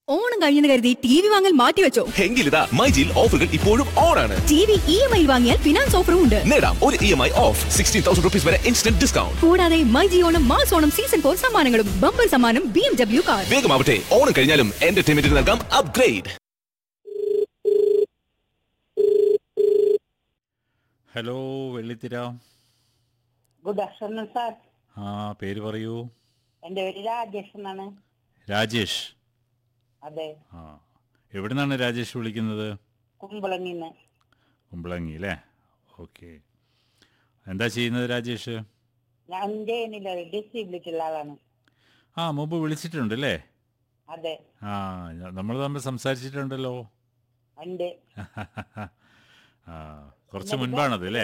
ഓണം കഴിഞ്ഞെന്ന് കരുതി T V വാങ്ങൽ മാറ്റിവെച്ചോ എങ്കിലിതാ മൈജിയിൽ ഓഫറുകൾ ഇപ്പോഴും ഓൺ ആണ് T V E M I വാങ്ങിയാൽ ഫിനാൻസ് ഓഫറും ഉണ്ട് നേടാം ഒരു E M I of sixteen thousand rupees വരെ ഇൻസ്റ്റന്റ് ഡിസ്കൗണ്ട് കൂടാതെ myG Onam mass Onam season four സമ്മാനങ്ങളും ബമ്പർ സമ്മാനം ബി എം ഡബ്ല്യു കാർ വേഗമാവട്ടെ ഓണം കഴിഞ്ഞാലും എന്റർടൈൻമെന്റിന് നൽകാം അപ്ഗ്രേഡ് ഹലോ വെള്ളിത്തിര ഗുഡ് ആഫ്റ്റർനൂൺ സാർ ആ പേര് പറയൂ എൻ്റെ പേര് രാജേഷ് എന്നാണ് രാജേഷ് അതെ ആ എവിടെ നിന്നാണ് രാജേഷ് വിളിക്കുന്നത് കുമ്പളങ്ങിന്ന് കുമ്പളങ്ങി അല്ലേ ഓക്കെ എന്താ ചെയ്യുന്നത് രാജേഷ് ഞാൻ ചെയ്യുന്നില്ല ഡിസേബിലിറ്റി ഉള്ള ആളാണ് ആ മുമ്പ് വിളിച്ചിട്ടുണ്ട് അല്ലേ അതെ ആ നമ്മൾ തമ്മിൽ സംസാരിച്ചിട്ടുണ്ടല്ലോ ഉണ്ട് ആ കുറച്ച് മുൻപാണത് അല്ലേ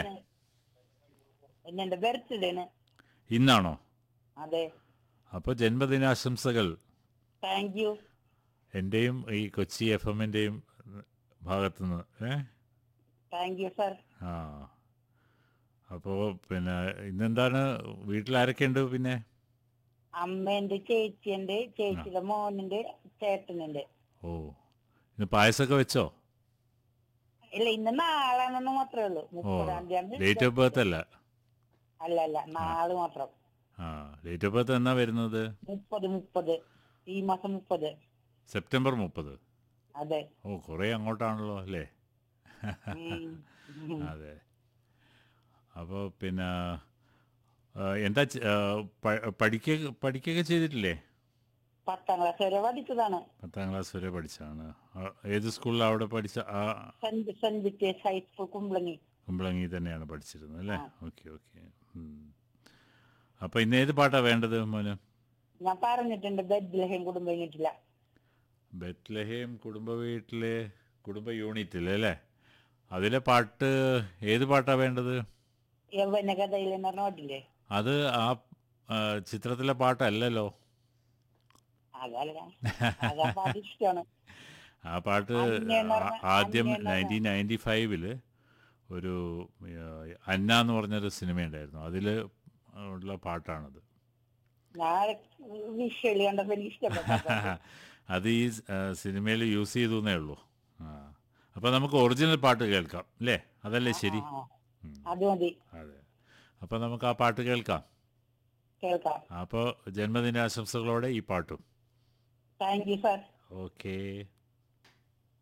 പിന്നെ എൻ്റെ ബർത്ത്ഡേന് ഇന്നാണോ അതെ അപ്പോൾ ജന്മദിനാശംസകൾ താങ്ക് യു എൻ്റെയും ഈ കൊച്ചി എഫ് എമ്മിൻ്റെയും ഭാഗത്തുനിന്ന് ഏ താങ്ക് യു സാർ ആ അപ്പോൾ പിന്നെ ഇന്നെന്താണ് വീട്ടിലാരൊക്കെയുണ്ട് പിന്നെ അമ്മേന്റെ ചേച്ചിയുണ്ട് ചേച്ചിയുടെ മോനുണ്ട് ചേട്ടനുണ്ട് ഓ ഇന്ന് പായസമൊക്കെ വെച്ചോ ഇല്ല ഇന്ന് നാളാണെന്ന് മാത്രമേ ഉള്ളൂ ഓ മുപ്പതാം തീയതി ഡേറ്റ് ഓഫ് ബർത്ത് അല്ല അല്ല അല്ല നാള് മാത്രം ആ ഡേറ്റ് ഓഫ് ബർത്ത് എന്നാ വരുന്നത് മുപ്പത് മുപ്പത് ഈ മാസം മുപ്പത് സെപ്റ്റംബർ മുപ്പത് അതെ ഓ കുറേ അങ്ങോട്ടാണല്ലോ അല്ലേ ഉം. ഉം. അതെ അപ്പോൾ പിന്നെ ആ, എന്താ ചെ- ആ, പ- പഠിക്കുക പഠിക്കുകയൊക്കെ ചെയ്തിട്ടില്ലേ പത്താം ക്ലാസ് വരെ പഠിച്ചതാണ് പത്താം ക്ലാസ് വരെ പഠിച്ചാണ് ആ, ഏത് സ്കൂളിലാണ് അവിടെ പഠിച്ച ആ സെന്റ് സെന്റ് വിറ്റേഴ്സ് ഹൈസ്കൂൾ കുമ്പളങ്ങി കുമ്പളങ്ങി തന്നെയാണ് പഠിച്ചിരുന്നത് അല്ലേ ഓക്കെ ഓക്കെ അപ്പോൾ ഇന്ന് ഏത് പാട്ടാണ് വേണ്ടത് മോന് ഞാൻ പറഞ്ഞിട്ടുണ്ട് ബെദ്ലഹേം കുടുംബം കഴിഞ്ഞിട്ടില്ല ബെത്ലഹേം കുടുംബ വീട്ടിലെ കുടുംബ യൂണിറ്റിൽ അല്ലേ അതിലെ പാട്ട് ഏത് പാട്ടാണ് വേണ്ടത് യൗവന കഥയിൽ എന്ന് പറഞ്ഞ പാട്ടില്ലേ അത് ആ ആ, ചിത്രത്തിലെ പാട്ടല്ലല്ലോ അതല്ല അതാ പാട്ട് ഇഷ്ടമാണ് ആ പാട്ട് അന്യന്ന് പറഞ്ഞ- ആ- ആദ്യം അന്യന്ന് പറഞ്ഞ- നയൻറ്റീൻ നയൻറ്റി ഫൈവില് ഒരു ആ, അന്ന എന്ന് പറഞ്ഞൊരു സിനിമയുണ്ടായിരുന്നു അതിൽ ഉള്ള പാട്ടാണത് ഞാൻ വിഷ്വലി കണ്ടപ്പോ എനിക്ക് ഇഷ്ടപ്പെട്ടു അത് ഈ സിനിമയിൽ യൂസ് ചെയ്തു എന്നേ ഉള്ളൂ ആ അപ്പോൾ നമുക്ക് ഒറിജിനൽ പാട്ട് കേൾക്കാം അല്ലേ അതല്ലേ ശരി അത് മതി അതെ അപ്പോൾ നമുക്ക് ആ പാട്ട് കേൾക്കാം കേൾക്കാം അപ്പോൾ ജന്മദിനാശംസകളോടെ ഈ പാട്ടും താങ്ക് യു സാർ ഓക്കേ